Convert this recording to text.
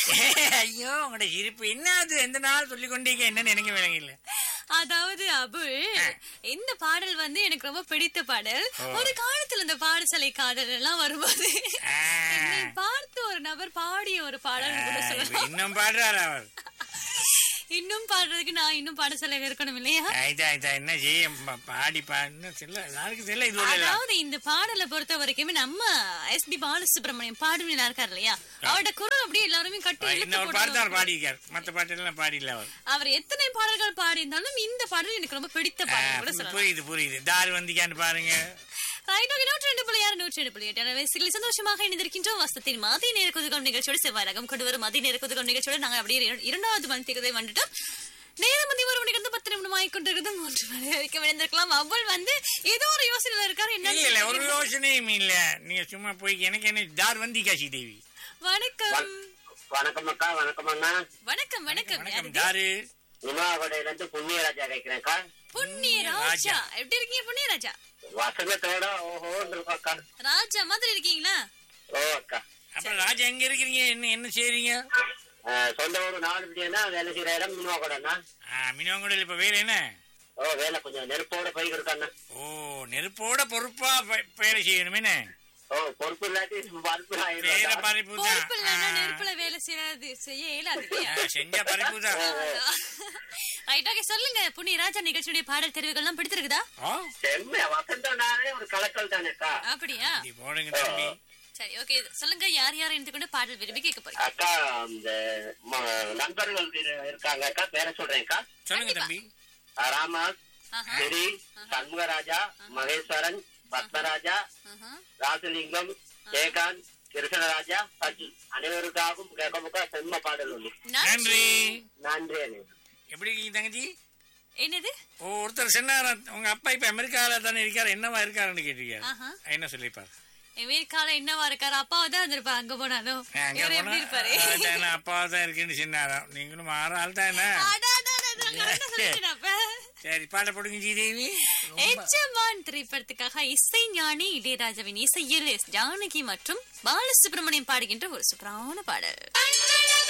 ஐயோ உங்களோட சிரிப்பு என்ன அது எந்த நாள் சொல்லிக் கொண்டீங்க என்னன்னு எனக்கு விளங்கல அதாவது அபுல் இந்த பாடல் வந்து எனக்கு ரொம்ப பிடித்த பாடல் ஒரு காலத்துல இந்த பாடசாலை காதல் எல்லாம் வரும்போது ஆ. என்னை பார்த்து ஒரு நபர் பாடிய ஒரு பாடல் கூட இப்ப சொல்லலாம் இன்னும் பாடுறாரு அவர் இன்னும் பாடுறதுக்கு நான் இன்னும் பாடசாலை இருக்கணும் இல்லையா ஆயிட்டா ஆயிட்டா என்ன செய்ய ப- பாடி பாடுன்னு தெரியல எல்லாருக்கும் தெரியல இது உள்ள அதாவது இந்த பாடலை பொறுத்த வரைக்குமே நம்ம எஸ் பி பாலசுப்ரமணியம் பாடுனா இருக்காரு இல்லையா அவரோட குரல் அப்படியே எல்லாருமே கட்டி இழுத்து இன்னும் ஒரு பாட்டு தான் அவர் போடுவாங்க. பாடியிருக்கார் மத்த பாட்டெல்லாம் பாடியில்ல அவர் அவர் எத்தனை பாடல்கள் பாடியிருந்தாலும் இந்த பாடல் எனக்கு ரொம்ப பிடித்த ஆ, பாடல் கூட சொல்லலாம் புரியுது புரியுது தாரு வந்திக்கான்னு பாருங்க ரைட் ஓகே நூற்றி ரெண்டு புள்ளி ஆறு நூற்றி ரெண்டு புள்ளி எட்டு எனவே சில சந்தோஷமாக இணைந்திருக்கின்றோம் வசத்தின் மதிய நேர குதுகம் நிகழ்ச்சியோடு செவ்வாய் ரகம் கொண்டு வரும் மதிய நேர குதுகம் நிகழ்ச்சியோடு நாங்கள் அப்படியே இர- இரண்டாவது மணி திகதை வந்துட்டோம் நேரம் மதியம் ஒரு மணிக்கு பத்து நிமிடம் ஆகிக்கொண்டிருக்கிறது மூன்று மணி வரைக்கும் இணைந்திருக்கலாம் அவ்வள் வந்து ஏதோ ஒரு யோசனையில இருக்காரு இல்ல இல்ல என்ன ஒரு யோசனையும் இல்ல நீங்க சும்மா போய் எனக்கு என்ன தார் வந்தி காசி தேவி வணக்கம் வணக்கம் அக்கா வணக்கம் அண்ணா வணக்கம் வணக்கம் வணக்கம் யாரு? தாரு நிமாவடையில இருந்து புண்ணியராஜா கேட்கிறேன்க்கா புண்ணிய ராஜா எப்படி இருக்கீங்க புண்ணிய ராஜா வசனத்தோட ஓஹோன்னு இருக்கும் அக்கா ராஜா மாதிரி இருக்கீங்களா ஓ அக்கா அப்புறம் ராஜா எங்க இருக்கிறீங்க என்ன என்ன செய்றீங்க அஹ், சொந்த ஊர் நாலு பிடினா வேலை செய்யற இடம் மினுவாக்கடண்ணா மினவங்கடையில் இப்ப வேற என்ன ஓ வேலை கொஞ்சம் நெருப்போட போய்கிட்டு இருக்காண்ணா ஓ நெருப்போட பொறுப்பா ப- வேலை செய்யணும் என்ன ஓ பொறுப்பு இல்லாட்டி பருப்பு வேற ஆயிடும் பறிப்பு பொறுப்பு இல்லைன்னா தான் நெருப்புல வேலை செய்யாது செய்ய இயலாது இல்லையா? செஞ்ச பறிப்பு தான் ரைட் ஓகே சொல்லுங்க புண்ணிய ராஜா நிகழ்ச்சியுடைய பாடல் தெரிவுகள்லாம் பிடித்திருக்குதா ஓ செம்மையா வசந்தம்னாலே ஒரு கலக்கல் தானேக்கா அப்படியா இப்படி போடுங்க தம்பி சரி ஓகே சொல்லுங்க யார் யார் இணைந்து கொண்டு பாடல் விரும்பி கேட்க போறீங்க அக்கா இந்த ம- நண்பர்கள் இரு- இருக்காங்க அக்கா பேர சொல்றேன்க்கா சொல்லுங்க தம்பி அஹ், ராமஸ் ஆஹா, சிரி சண்முகராஜா மகேஸ்வரன் பத்மராஜா ஆஹா. ராசலிங்கம் ஜெயகாந்த் கிருஷ்ணராஜா சஜி அனைவருக்காகவும் கேட்க முக்க செம்ம பாடல் உண்டு நன்றி நன்றி அண்ணே எப்படி இருக்கீங்க தங்கச்சி என்னது ஓ ஒருத்தர் சொன்னாரா உங்க அப்பா இப்ப அமெரிக்கால தானே இருக்காரு என்னவா இருக்காருன்னு கேட்டிருக்காரு ஆஹா. என்ன சொல்லிப்பாரு அமெரிக்கால என்னவா இருக்காரு அப்பாவா தான் இருந்திருப்பா அங்க போனாலும் அங்க இவர் போனா எப்படி இருப்பாரு அதான் அப்பாவா தான் இருக்குன்னு சொன்னாராம் நீங்களும் மாற ஆள் தான் என்ன அடா, அடா, அடா, அடா, correct ஆ சொல்லிட்டேன் அப்ப. சரி பாட போடுங்க ஜீதேவி எஜமான் திரைப்படத்துக்காக இசை ஞானி இளையராஜாவின் இசையில் எஸ் ஜானகி மற்றும் பாலசுப்ரமணியம் பாடுகின்ற ஒரு சூப்பரான பாடல்